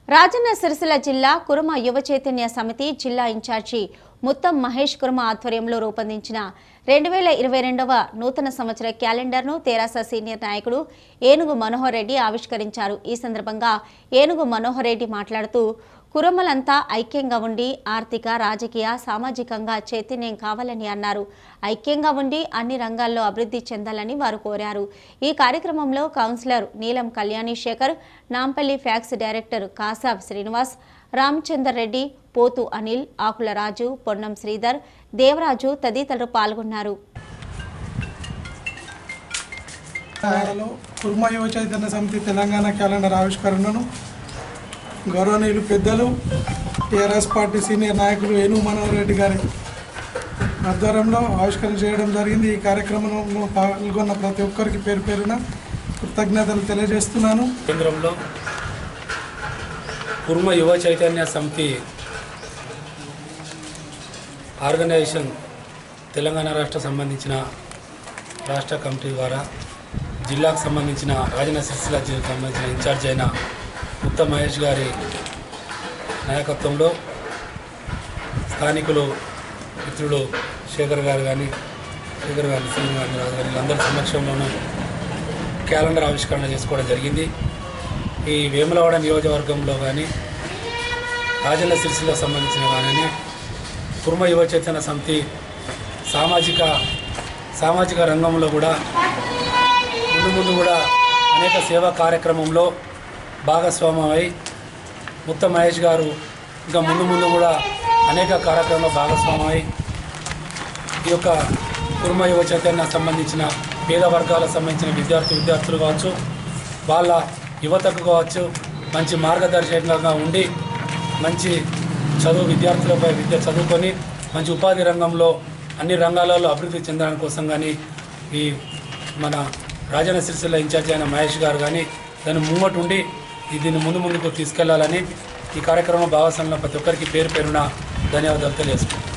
రాజన్న సిరిసిల్ల జిల్లా కురుమ యువ చైతన్య సమితి జిల్లా ఇన్ఛార్జి ముత్తం మహేష్ కురుమ ఆధ్వర్యంలో రూపొందించిన రెండు వేల ఇరవై రెండవ నూతన సంవత్సర క్యాలెండర్ను తెరాస సీనియర్ నాయకుడు ఏనుగు మనోహర్ రెడ్డి ఆవిష్కరించారు ఈ సందర్భంగా ఏనుగు మనోహర్ రెడ్డి మాట్లాడుతూ కురుమలంతా ఐక్యంగా ఉండి ఆర్థిక రాజకీయ సామాజికంగా చైతన్యం కావాలని అన్నారు ఐక్యంగా ఉండి అన్ని రంగాల్లో అభివృద్ధి చెందాలని వారు కోరారు ఈ కార్యక్రమంలో councillor Neelam Kalyani Shekar Nampally PACS director Kasab Srinivas Ramachandar Reddy Pothu Anil ఆకుల రాజు పొన్నం శ్రీధర్ దేవరాజు తదితరులు పాల్గొన్నారు తెలంగాణలో కుర్మ యువ చైతన్య సమితి తెలంగాణ క్యాలెండర్ ఆవిష్కరణను గౌరవనీయులు పెద్దలు టీఆర్ఎస్ పార్టీ సీనియర్ నాయకులు ఏను మనోహర్ రెడ్డి గారి ఆధ్వర్యంలో ఆవిష్కరణ చేయడం జరిగింది ఈ కార్యక్రమంలో పాల్గొన్న ప్రతి ఒక్కరికి పేరు పేరున కృతజ్ఞతలు తెలియజేస్తున్నాను కేంద్రంలో కుర్మ యువ చైతన్య సమితి ఆర్గనైజేషన్ తెలంగాణ రాష్ట్ర సంబంధించిన రాష్ట్ర కమిటీ ద్వారా జిల్లాకు సంబంధించిన రాజన్న సిరిసిల్ల జిల్లాకు సంబంధించిన ఇన్ఛార్జ్ అయిన ఉత్తమ్ మహేష్ గారి నాయకత్వంలో స్థానికులు మిత్రులు శేఖర్ గారు కానీ శేఖర్ గారి శ్రీని గారిని రాజు గారి వీళ్ళందరి సమక్షంలోనూ క్యాలెండర్ ఆవిష్కరణ చేసుకోవడం జరిగింది ఈ వేములవాడ నియోజకవర్గంలో కానీ రాజన్న సిరిసిల్లకు సంబంధించిన కానీ కుర్మ యువ చైతన్య సమితి సామాజిక సామాజిక రంగంలో కూడా ముందు ముందు కూడా అనేక సేవా కార్యక్రమంలో భాగస్వామమై ముత్త మహేష్ గారు ఇంకా ముందు ముందు కూడా అనేక కార్యక్రమంలో భాగస్వామమై ఈ యొక్క కుర్మ యువ చైతన్య సంబంధించిన పేద వర్గాలకు సంబంధించిన విద్యార్థి విద్యార్థులు కావచ్చు వాళ్ళ యువతకు కావచ్చు మంచి మార్గదర్శకంగా ఉండి మంచి చదువు విద్యార్థులపై విద్య చదువుకొని మంచి ఉపాధి రంగంలో అన్ని రంగాలలో అభివృద్ధి చెందడానికి కోసం కానీ ఈ మన రాజన్న సిరిసిల్ల ఇన్ఛార్జ్ అయిన మహేష్ గారు కానీ దాన్ని ముంగటు ఉండి ఈ దీన్ని ముందు ముందుకు తీసుకెళ్లాలని ఈ కార్యక్రమం భాగస్వామ్యంలో ప్రతి ఒక్కరికి పేరు పేరున ధన్యవాదాలు తెలియజేసుకుంటాం